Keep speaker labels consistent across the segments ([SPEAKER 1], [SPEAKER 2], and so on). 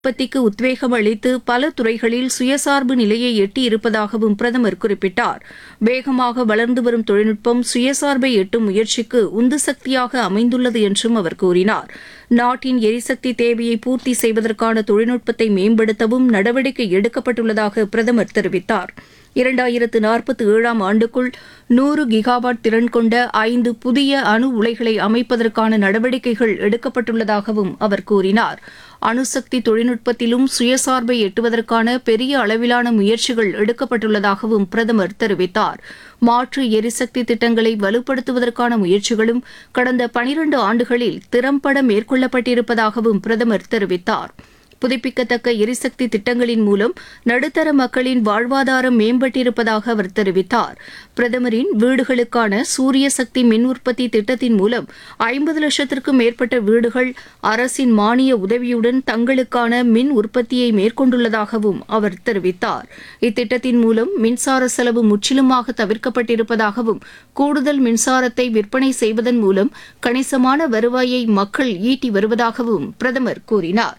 [SPEAKER 1] உற்பத்திக்கு உத்வேகம் அளித்து பல துறைகளில் சுயசார்பு நிலையை எட்டியிருப்பதாகவும் பிரதமர் குறிப்பிட்டார் வேகமாக வளர்ந்து வரும் தொழில்நுட்பம் சுயசார்பை எட்டும் முயற்சிக்கு உந்து சக்தியாக அமைந்துள்ளது என்றும் அவர் கூறினார் நாட்டின் எரிசக்தி தேவையை பூர்த்தி செய்வதற்கான தொழில்நுட்பத்தை மேம்படுத்தவும் நடவடிக்கை எடுக்கப்பட்டுள்ளதாக பிரதமர் தெரிவித்தார் இரண்டாயிரத்து நாற்பத்தி ஏழாம் ஆண்டுக்குள் நூறு கிகாவாட் திறன் கொண்ட ஐந்து புதிய அணு உலைகளை அமைப்பதற்கான நடவடிக்கைகள் எடுக்கப்பட்டுள்ளதாகவும் அவர் கூறினார் அணுசக்தி தொழில்நுட்பத்திலும் சுயசார்பை எட்டுவதற்கான பெரிய அளவிலான முயற்சிகள் எடுக்கப்பட்டுள்ளதாகவும் பிரதமர் தெரிவித்தார் மாற்று எரிசக்தி திட்டங்களை வலுப்படுத்துவதற்கான முயற்சிகளும் கடந்த பனிரண்டு ஆண்டுகளில் திறம்பட மேற்கொள்ளப்பட்டிருப்பதாகவும் பிரதமர் தெரிவித்தார் புதுப்பிக்கத்தக்க எரிசக்தி திட்டங்களின் மூலம் நடுத்தர மக்களின் வாழ்வாதாரம் மேம்பட்டிருப்பதாக அவர் தெரிவித்தார் பிரதமரின் வீடுகளுக்கான சூரிய சக்தி மின் உற்பத்தி திட்டத்தின் மூலம் ஐம்பது லட்சத்திற்கும் மேற்பட்ட வீடுகள் அரசின் மானிய உதவியுடன் தங்களுக்கான மின் உற்பத்தியை மேற்கொண்டுள்ளதாகவும் அவர் தெரிவித்தார் இத்திட்டத்தின் மூலம் மின்சார செலவு முற்றிலுமாக தவிர்க்கப்பட்டிருப்பதாகவும் கூடுதல் மின்சாரத்தை விற்பனை செய்வதன் மூலம் கணிசமான வருவாயை மக்கள் ஈட்டி வருவதாகவும் பிரதமர் கூறினார்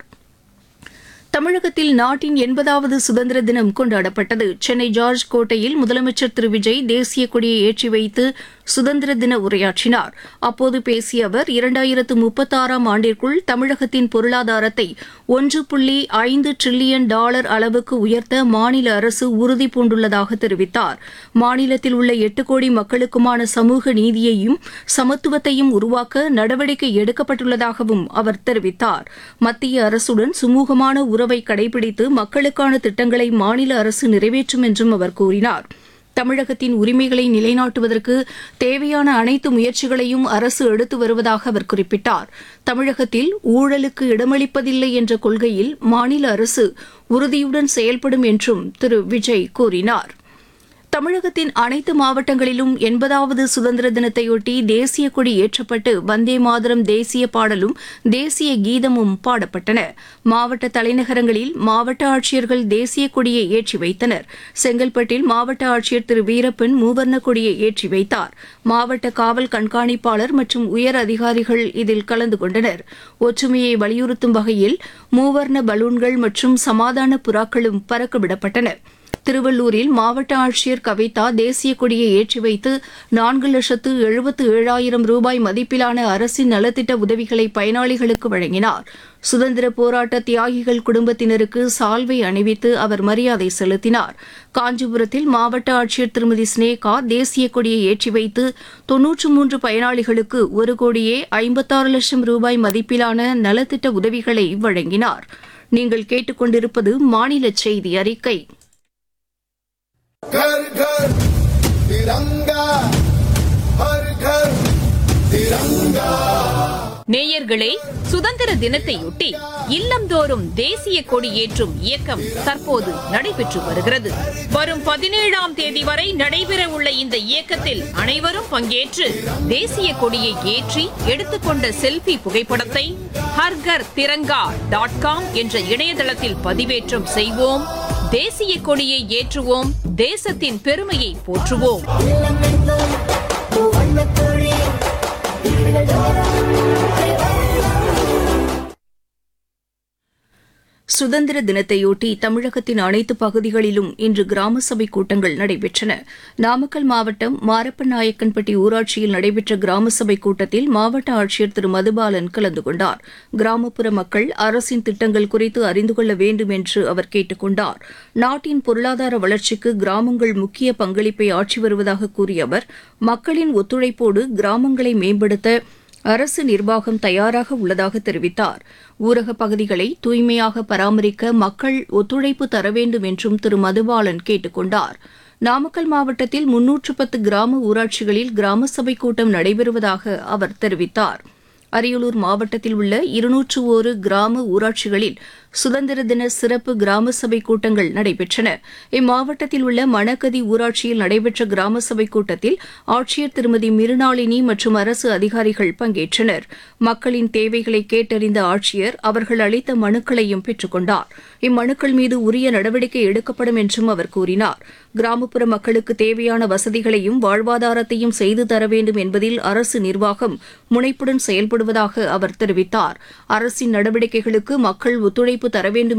[SPEAKER 1] தமிழகத்தில் நாட்டின் எண்பதாவது சுதந்திர தினம் கொண்டாடப்பட்டது சென்னை ஜார்ஜ் கோட்டையில் முதலமைச்சர் திரு விஜய் தேசிய கொடியை ஏற்றி வைத்து சுதந்திர தின உரையாற்றினார் அப்போது பேசிய அவர் இரண்டாயிரத்து முப்பத்தாறாம் ஆண்டிற்குள் தமிழகத்தின் பொருளாதாரத்தை ஒன்று புள்ளி ஐந்து டிரில்லியன் டாலர் அளவுக்கு உயர்த்த மாநில அரசு உறுதி பூண்டுள்ளதாக தெரிவித்தார் மாநிலத்தில் உள்ள எட்டு கோடி மக்களுக்குமான சமூக நீதியையும் சமத்துவத்தையும் உருவாக்க நடவடிக்கை எடுக்கப்பட்டுள்ளதாகவும் அவர் தெரிவித்தார் மத்திய அரசுடன் சுமூகமான உறவை கடைபிடித்து மக்களுக்கான திட்டங்களை மாநில அரசு நிறைவேற்றும் என்றும் அவர் கூறினார் தமிழகத்தின் உரிமைகளை நிலைநாட்டுவதற்கு தேவையான அனைத்து முயற்சிகளையும் அரசு எடுத்து வருவதாக அவர் குறிப்பிட்டார் தமிழகத்தில் ஊழலுக்கு இடமளிப்பதில்லை என்ற கொள்கையில் மாநில அரசு உறுதியுடன் செயல்படும் என்றும் திரு விஜய் கூறினார் தமிழகத்தின் அனைத்து மாவட்டங்களிலும் எண்பதாவது சுதந்திர தினத்தையொட்டி தேசிய கொடி ஏற்றப்பட்டு வந்தே மாதரம் தேசிய பாடலும் தேசிய கீதமும் பாடப்பட்டன மாவட்ட தலைநகரங்களில் மாவட்ட ஆட்சியர்கள் தேசிய கொடியை ஏற்றி வைத்தனர் செங்கல்பட்டில் மாவட்ட ஆட்சியர் திரு வீரப்பன் மூவர்ண கொடியை ஏற்றி வைத்தார் மாவட்ட காவல் கண்காணிப்பாளர் மற்றும் உயர் அதிகாரிகள் இதில் கலந்து கொண்டனர் ஒற்றுமையை வலியுறுத்தும் வகையில் மூவர்ண பலூன்கள் மற்றும் சமாதான புறாக்களும் பறக்கவிடப்பட்டன திருவள்ளூரில் மாவட்ட ஆட்சியர் கவிதா தேசிய கொடியை ஏற்றி வைத்து நான்கு லட்சத்து எழுபத்து ஏழாயிரம் ரூபாய் மதிப்பிலான அரசின் நலத்திட்ட உதவிகளை பயனாளிகளுக்கு வழங்கினார் சுதந்திர போராட்ட தியாகிகள் குடும்பத்தினருக்கு சால்வை அணிவித்து அவர் மரியாதை செலுத்தினார் காஞ்சிபுரத்தில் மாவட்ட ஆட்சியர் திருமதி ஸ்னேகா தேசிய கொடியை ஏற்றி வைத்து தொன்னூற்று மூன்று பயனாளிகளுக்கு ஒரு கோடியே ஐம்பத்தாறு லட்சம் ரூபாய் மதிப்பிலான நலத்திட்ட உதவிகளை வழங்கினார் நீங்கள் கேட்டுக்கொண்டிருப்பது மாநில செய்தி அறிக்கை
[SPEAKER 2] घर घर तिरंगा हर घर तिरंगा
[SPEAKER 3] நேயர்களே சுதந்திர தினத்தையொட்டி இல்லந்தோறும் தேசிய கொடி ஏற்றும் இயக்கம் தற்போது நடைபெற்று வருகிறது வரும் பதினேழாம் தேதி வரை நடைபெற உள்ள இந்த இயக்கத்தில் அனைவரும் பங்கேற்று தேசிய கொடியை ஏற்றி எடுத்துக்கொண்ட செல்ஃபி புகைப்படத்தை ஹர்கர் திரங்கா டாட் காம் என்ற இணையதளத்தில் பதிவேற்றம் செய்வோம் தேசிய கொடியை ஏற்றுவோம் தேசத்தின் பெருமையை போற்றுவோம்
[SPEAKER 1] சுதந்திர தினத்தையொட்டி தமிழகத்தின் அனைத்து பகுதிகளிலும் இன்று கிராம சபை கூட்டங்கள் நடைபெற்றன நாமக்கல் மாவட்டம் மாரப்பநாயக்கன்பட்டி ஊராட்சியில் நடைபெற்ற கிராம சபை கூட்டத்தில் மாவட்ட ஆட்சியர் திரு மதுபாலன் கலந்து கொண்டார் கிராமப்புற மக்கள் அரசின் திட்டங்கள் குறித்து அறிந்து கொள்ள வேண்டும் என்று அவர் கேட்டுக் கொண்டார் நாட்டின் பொருளாதார வளர்ச்சிக்கு கிராமங்கள் முக்கிய பங்களிப்பை ஆற்றி வருவதாக கூறிய அவர் மக்களின் ஒத்துழைப்போடு கிராமங்களை மேம்படுத்த அரசு நிர்வாகம் தயாராக உள்ளதாக தெரிவித்தார் ஊரக பகுதிகளை தூய்மையாக பராமரிக்க மக்கள் ஒத்துழைப்பு தர வேண்டும் என்றும் திரு மதுபாலன் கேட்டுக் கொண்டார் நாமக்கல் மாவட்டத்தில் முன்னூற்று பத்து கிராம ஊராட்சிகளில் கிராம சபை கூட்டம் நடைபெறுவதாக அவர் தெரிவித்தார் அரியலூர் மாவட்டத்தில் உள்ள இருநூற்று ஒரு கிராம ஊராட்சிகளில் சுதந்திர தின சிறப்பு கிராம சபை கூட்டங்கள் நடைபெற்றன இம்மாவட்டத்தில் உள்ள மணக்கதி ஊராட்சியில் நடைபெற்ற கிராம சபை கூட்டத்தில் ஆட்சியர் திருமதி மிருணாளினி மற்றும் அரசு அதிகாரிகள் பங்கேற்றனர் மக்களின் தேவைகளை கேட்டறிந்த ஆட்சியர் அவர்கள் அளித்த மனுக்களையும் பெற்றுக்கொண்டார் இம்மனுக்கள் மீது உரிய நடவடிக்கை எடுக்கப்படும் என்றும் அவர் கூறினார் கிராமப்புற மக்களுக்கு தேவையான வசதிகளையும் வாழ்வாதாரத்தையும் செய்து தர வேண்டும் என்பதில் அரசு நிர்வாகம் முனைப்புடன் செயல்படுவதாக அவர் தெரிவித்தார் அரசின் நடவடிக்கைகளுக்கு மக்கள் ஒத்துழைப்பு தர வேண்டும்